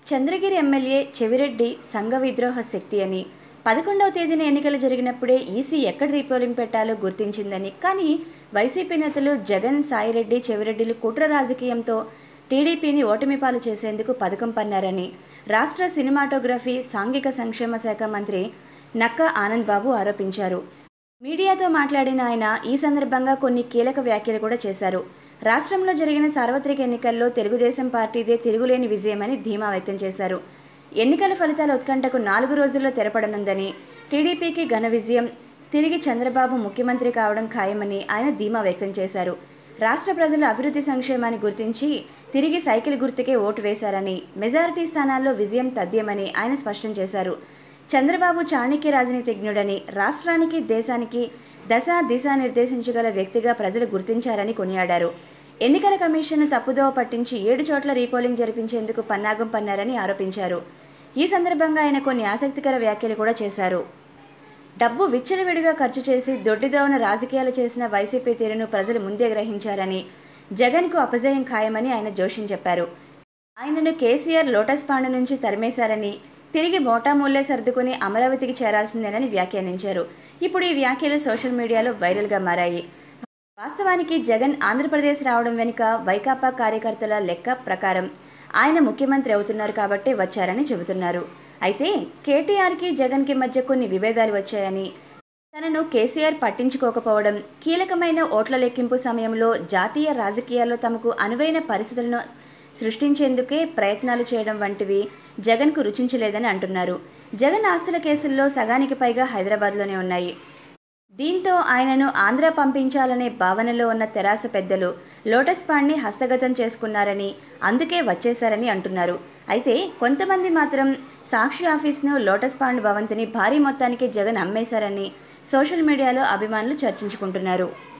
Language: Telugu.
చంద్రగిరి ఎమ్మెల్యే చెవిరెడ్డి సంఘ విద్రోహ శక్తి అని పదకొండవ తేదీన ఎన్నికలు జరిగినప్పుడే ఈసీ ఎక్కడ రీపోలింగ్ పెట్టాలో గుర్తించిందని కానీ వైసీపీ నేతలు జగన్ సాయిరెడ్డి చెవిరెడ్డిలు కుట్ర రాజకీయంతో టీడీపీని ఓటమి పాలు చేసేందుకు పథకం పన్నారని రాష్ట్ర సినిమాటోగ్రఫీ సాంఘిక సంక్షేమ శాఖ మంత్రి నక్కా ఆనంద్ బాబు ఆరోపించారు మీడియాతో మాట్లాడిన ఆయన ఈ సందర్భంగా కొన్ని కీలక వ్యాఖ్యలు కూడా చేశారు రాష్ట్రంలో జరిగిన సార్వత్రిక ఎన్నికల్లో తెలుగుదేశం పార్టీదే తిరుగులేని విజయమని ధీమా వ్యక్తం చేశారు ఎన్నికల ఫలితాల ఉత్కంఠకు నాలుగు రోజుల్లో తెరపడనుందని టీడీపీకి ఘన విజయం తిరిగి చంద్రబాబు ముఖ్యమంత్రి కావడం ఖాయమని ఆయన ధీమా వ్యక్తం చేశారు రాష్ట్ర ప్రజల అభివృద్ధి సంక్షేమాన్ని గుర్తించి తిరిగి సైకిల్ గుర్తుకే ఓటు వేశారని మెజారిటీ స్థానాల్లో విజయం తథ్యమని ఆయన స్పష్టం చేశారు చంద్రబాబు చాణక్య రాజనీతిజ్ఞుడని రాష్ట్రానికి దేశానికి దశ దిశ నిర్దేశించగల వ్యక్తిగా ప్రజలు గుర్తించారని కొనియాడారు ఎన్నికల కమిషన్ తప్పుదోవ పట్టించి ఏడు చోట్ల రీపోలింగ్ జరిపించేందుకు పన్నాగం పన్నారని ఆరోపించారు ఈ సందర్భంగా ఆయన కొన్ని ఆసక్తికర వ్యాఖ్యలు కూడా చేశారు డబ్బు విచ్చలవిడిగా ఖర్చు చేసి దొడ్డిదోవన రాజకీయాలు చేసిన వైసీపీ తీరును ప్రజలు ముందే గ్రహించారని జగన్కు అపజయం ఖాయమని ఆయన జోషిం చెప్పారు ఆయనను కేసీఆర్ లోటస్ పాండ్ నుంచి తరిమేశారని తిరిగి మోటామూల్లే సర్దుకుని అమరావతికి చేరాల్సిందేనని వ్యాఖ్యానించారు ఇప్పుడు ఈ వ్యాఖ్యలు సోషల్ మీడియాలో వైరల్గా మారాయి వాస్తవానికి జగన్ ఆంధ్రప్రదేశ్ రావడం వెనుక వైకాపా కార్యకర్తల లెక్క ప్రకారం ఆయన ముఖ్యమంత్రి అవుతున్నారు కాబట్టే వచ్చారని చెబుతున్నారు అయితే కేటీఆర్కి జగన్కి మధ్య కొన్ని విభేదాలు వచ్చాయని తనను కేసీఆర్ పట్టించుకోకపోవడం కీలకమైన ఓట్ల లెక్కింపు సమయంలో జాతీయ రాజకీయాల్లో తమకు అనువైన పరిస్థితులను సృష్టించేందుకే ప్రయత్నాలు చేయడం వంటివి జగన్కు రుచించలేదని అంటున్నారు జగన్ ఆస్తుల కేసుల్లో సగానికి పైగా హైదరాబాద్లోనే ఉన్నాయి దీంతో ఆయనను ఆంధ్ర పంపించాలనే భావనలో ఉన్న తెరాస పెద్దలు లోటస్ పాండ్ని హస్తగతం చేసుకున్నారని అందుకే వచ్చేశారని అంటున్నారు అయితే కొంతమంది మాత్రం సాక్షి ఆఫీస్ను లోటస్ పాండ్ భవంతిని భారీ మొత్తానికి జగన్ అమ్మేశారని సోషల్ మీడియాలో అభిమానులు చర్చించుకుంటున్నారు